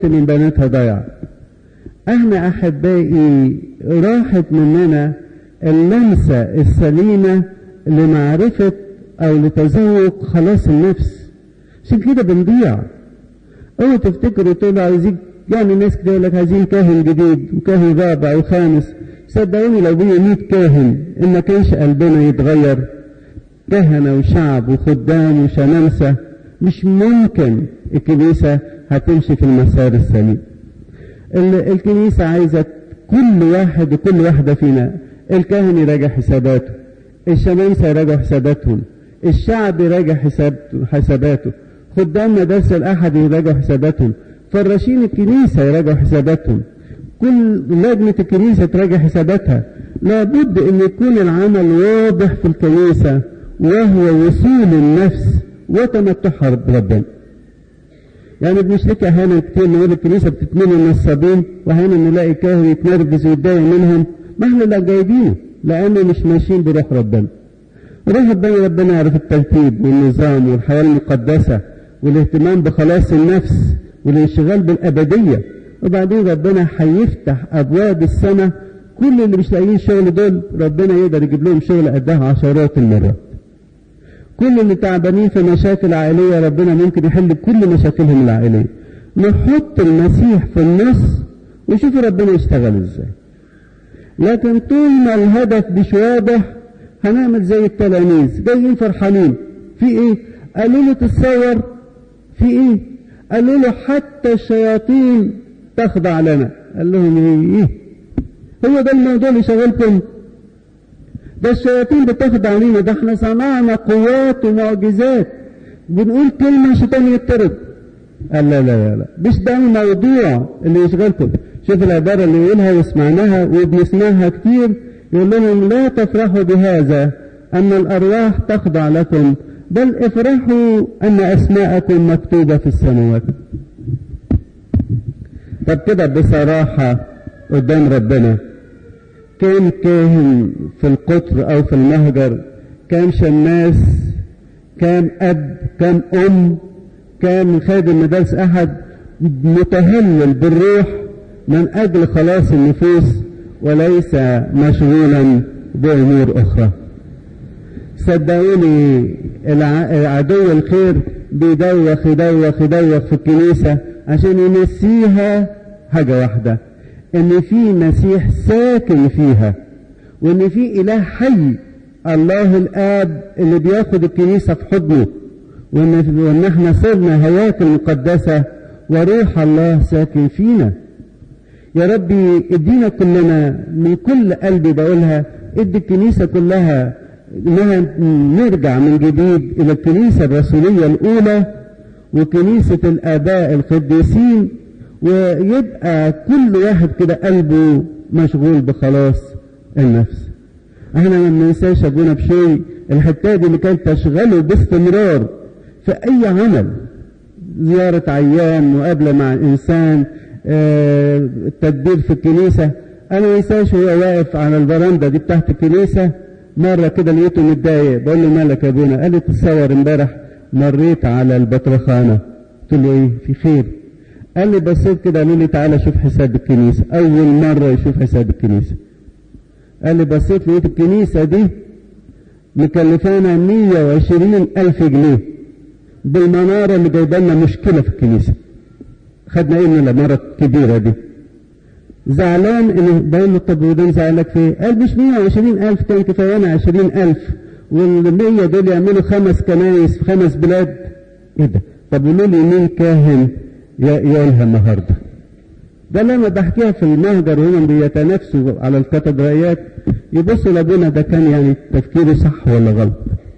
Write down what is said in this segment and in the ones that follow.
من بناتها ضيع احنا احبائي راحت مننا اللمسة السليمة لمعرفة او لتذوق خلاص النفس عشان كده بنضيع اوعوا تفتكروا تقولوا عايزين يعني ناس كده يقول لك عايزين كاهن جديد وكاهن رابع وخامس صدقوني لو بيجوا 100 كاهن ان ما كانش قلبنا يتغير كهنة وشعب وخدام وشمامسة مش ممكن الكنيسة هتمشي في المسار السليم الكنيسة عايزة كل واحد وكل واحدة فينا الكاهن يراجع حساباته الشمامسة يراجعوا حساباتهم الشعب يراجع حسابته حساباته خدام مدارس الأحد يراجعوا حساباتهم فراشين الكنيسة يراجعوا حساباتهم كل لجنة الكنيسة تراجع حساباتها لابد أن يكون العمل واضح في الكنيسة وهو وصول النفس وتمتعها بربنا يعني بنشتكي احيانا كتير نقول الكنيسه بتتمنى نصابين واحيانا نلاقي كاهن يتنرفز ويتضايق منهم ما احنا اللي جايبينه لان مش ماشيين بروح ربنا روح ربنا ربنا يعرف الترتيب والنظام والحياه المقدسه والاهتمام بخلاص النفس والانشغال بالابديه وبعدين ربنا هيفتح ابواب السماء كل اللي مش لاقيين شغل دول ربنا يقدر يجيب لهم شغل قدها عشرات المرات كل اللي تعبانين في مشاكل عائلية ربنا ممكن يحل كل مشاكلهم العائلية نحط المسيح في النص وشوف ربنا يشتغل ازاي لكن طول ما الهدف مش واضح هنعمل زي التلاميذ جايين فرحانين في ايه قالوا له تتصور في ايه قالوا له حتى الشياطين تخضع لنا قال لهم ايه هو ده الموضوع اللي شغلكم ده الشياطين بتاخد علينا ده احنا صنعنا قوات ومعجزات بنقول كلمة الشيطان يضطرب قال لا لا لا لا مش ده الموضوع اللي يشغلكم شوف العبارة اللي يقولها وسمعناها وبنسمعها كتير يقول لهم لا تفرحوا بهذا أن الأرواح تخضع لكم بل افرحوا أن أسماءكم مكتوبة في السماوات طب كده بصراحة قدام ربنا كان كاهن في القطر او في المهجر كان شماس كان اب كان ام كان خادم مدارس احد متهلل بالروح من اجل خلاص النفوس وليس مشغولا بامور اخرى صدقوني عدو الخير بيدوخ يدوخ يدوخ في الكنيسة عشان ينسيها حاجة واحدة ان في مسيح ساكن فيها وان في اله حي الله الاب اللي بياخد الكنيسة في حضنه وان, وإن احنا صرنا هياكل مقدسة وروح الله ساكن فينا يا ربي ادينا كلنا من كل قلبي بقولها ادي الكنيسة كلها انها نرجع من جديد الى الكنيسة الرسولية الاولى وكنيسة الاباء القديسين ويبقى كل واحد كده قلبه مشغول بخلاص النفس احنا ما بننساش ابونا بشوي الحته دي اللي كانت تشغله باستمرار في اي عمل زيارة عيان مقابلة مع انسان اه التدبير في الكنيسة انا ما انساش وهو واقف على البرندة دي بتاعت الكنيسة مرة كده لقيته متضايق بقول له مالك يا ابونا قال لي تتصور امبارح مريت على البطرخانة قلت له ايه في خير قال لي بصيت كده قالوا لي تعالى شوف حساب الكنيسة أول مرة يشوف حساب الكنيسة قال لي بصيت لقيت الكنيسة دي مكلفانا 120 ألف جنيه بالمنارة اللي جايبه لنا مشكلة في الكنيسة خدنا ايه من العمارة الكبيرة دي زعلان ان بقول له طب وده زعلك في ايه؟ قال مش 120 ألف كان كفايانا 20 ألف وال 100 دول يعملوا خمس كنايس في خمس بلاد ايه ده؟ طب قولوا لي مين كاهن يقولها النهارده ده لما بحكيها في المهجر وهم بيتنافسوا على الكاتدرائيات يبصوا لابونا ده كان يعني تفكيره صح ولا غلط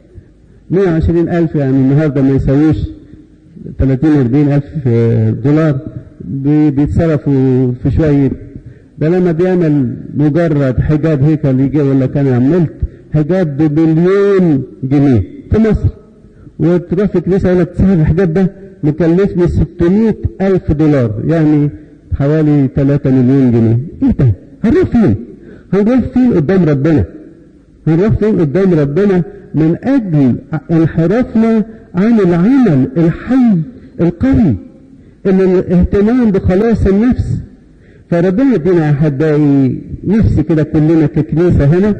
120 ألف يعني النهارده ما يساويش 30 40 ألف دولار بيتصرفوا في شوية ده لما بيعمل مجرد حجاب هيكل يجي ولا كان عملت حجاب بمليون جنيه في مصر وتروح في كنيسة يقول لك صاحب الحجاب ده مكلفني 600 ألف دولار يعني حوالي 3 مليون جنيه ايه ده هنروح فين هنروح فين قدام ربنا هنروح فين قدام ربنا من أجل انحرافنا عن العمل الحي القوي ان الاهتمام بخلاص النفس فربنا يدينا احبائي نفسي كده كلنا ككنيسه هنا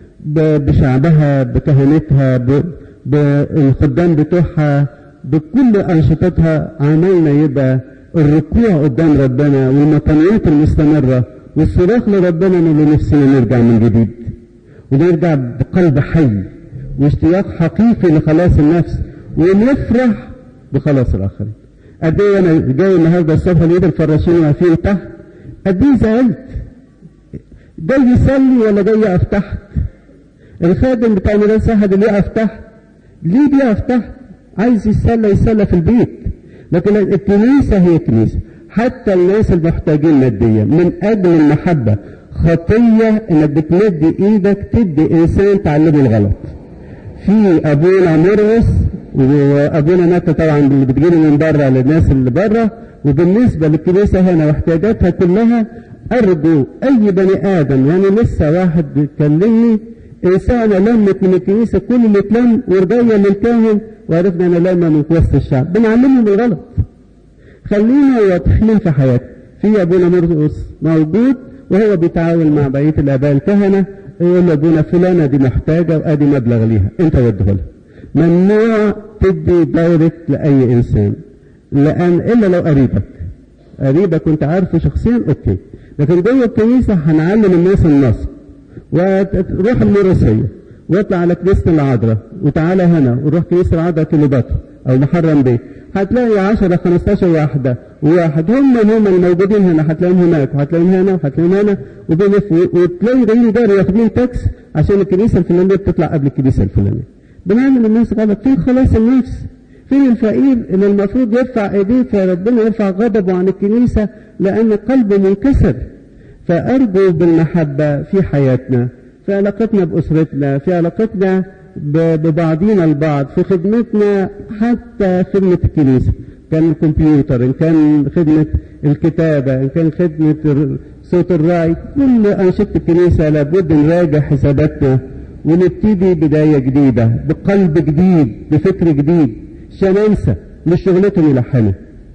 بشعبها بكهنتها بالخدام بتوعها بكل انشطتها عملنا يبقى الركوع قدام ربنا والمطنيات المستمره والصراخ لربنا من نفسنا نرجع من جديد ونرجع بقلب حي واشتياق حقيقي لخلاص النفس ونفرح بخلاص الاخرين قد ايه انا جاي النهارده الصبح لقيت الفراشين واقفين تحت قد ايه زعلت جاي يصلي ولا جاي يقف تحت الخادم بتاع ميلاد ساحد اللي يقف تحت ليه بيقف تحت عايز يتسلى يتسلى في البيت لكن الكنيسة هي كنيسة حتى الناس المحتاجين ماديا من أجل المحبة خطية إنك بتمد إيدك تدي إنسان تعلمه الغلط في أبونا مرقس وأبونا مات طبعا اللي بتجيله من بره للناس اللي بره وبالنسبة للكنيسة هنا واحتياجاتها كلها أرجو أي بني آدم يعني لسه واحد بيكلمني إنسان لمت من الكنيسة كل اللي اتلم ورجعنا للكاهن وعرفنا أن لما من وسط الشعب بنعلمهم الغلط خلينا واضحين في حياتنا في أبونا مرقس موجود وهو بيتعاون مع بقية الآباء الكهنة يقول لأبونا فلانة دي محتاجة وأدي مبلغ ليها أنت وديه لها ممنوع تدي دايركت لأي إنسان لأن إلا لو قريبك قريبك كنت عارفه شخصيا أوكي لكن جوه الكنيسة هنعلم الناس النصب وتروح المرسية واطلع على كنيسة العذراء وتعالى هنا وروح كنيسة العذراء كيلوباترا أو محرم بيه هتلاقي 10 15 واحدة وواحد هم هم الموجودين هنا هتلاقيهم هناك وهتلاقيهم هنا وهتلاقيهم هنا وبيلف وتلاقي جايين جاري واخدين تاكس عشان الكنيسة الفلانية بتطلع قبل الكنيسة الفلانية بنعمل الناس غلط فين خلاص النفس فين الفقير اللي المفروض يرفع ايديه فربنا يرفع غضبه عن الكنيسة لأن قلبه منكسر فأرجو بالمحبة في حياتنا في علاقتنا بأسرتنا في علاقتنا ببعضينا البعض في خدمتنا حتى خدمة الكنيسة كان الكمبيوتر إن كان خدمة الكتابة إن كان خدمة صوت الراعي كل أنشطة الكنيسة لابد نراجع حساباتنا ونبتدي بداية جديدة بقلب جديد بفكر جديد شمامسة مش شغلتهم يلحنوا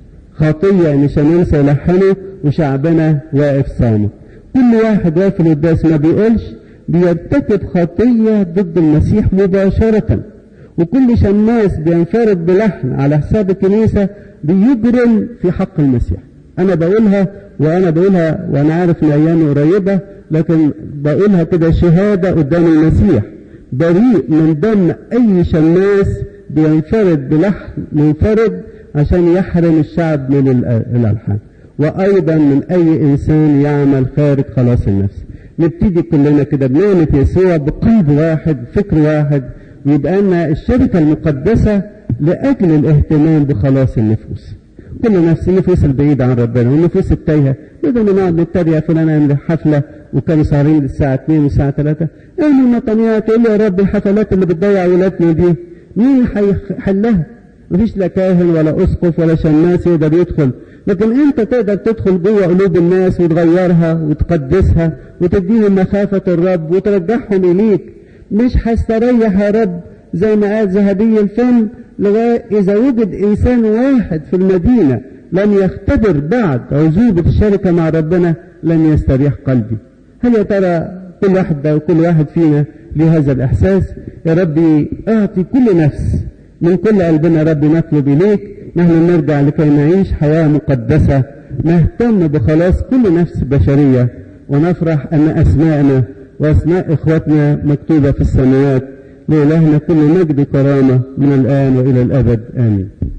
خطية إن شمامسة يلحنوا وشعبنا واقف صامت كل واحد واقف القداس ما بيقولش بيرتكب خطية ضد المسيح مباشرة وكل شماس بينفرد بلحن على حساب الكنيسة بيجرم في حق المسيح أنا بقولها وأنا بقولها وأنا عارف إن أيامي قريبة لكن بقولها كده شهادة قدام المسيح بريء من دم أي شماس بينفرد بلحن منفرد عشان يحرم الشعب من الألحان وأيضا من أي إنسان يعمل خارج خلاص النفس نبتدي كلنا كده بنعمة يسوع بقلب واحد فكر واحد ويبقى لنا الشركة المقدسة لأجل الاهتمام بخلاص النفوس كل نفس النفوس البعيدة عن ربنا والنفوس التايهة بدل ما نقعد نتريق فلان عمل حفلة وكانوا سهرين الساعة 2 والساعة 3 اعمل مطنيات تقول يا رب الحفلات اللي بتضيع ولادنا دي مين هيحلها؟ مفيش لا كاهن ولا اسقف ولا شماس يقدر يدخل لكن انت تقدر تدخل جوه قلوب الناس وتغيرها وتقدسها وتديهم مخافة الرب وترجعهم اليك مش هستريح يا رب زي ما قال ذهبي الفم لغاية إذا وجد إنسان واحد في المدينة لم يختبر بعد عزوبة الشركة مع ربنا لن يستريح قلبي هل يا ترى كل واحد ده وكل واحد فينا لهذا الإحساس يا ربي أعطي كل نفس من كل قلبنا ربي نطلب إليك نحن نرجع لكي نعيش حياة مقدسة نهتم بخلاص كل نفس بشرية ونفرح أن أسماءنا وأسماء إخوتنا مكتوبة في السماوات لإلهنا كل مجد كرامة من الآن وإلى الأبد آمين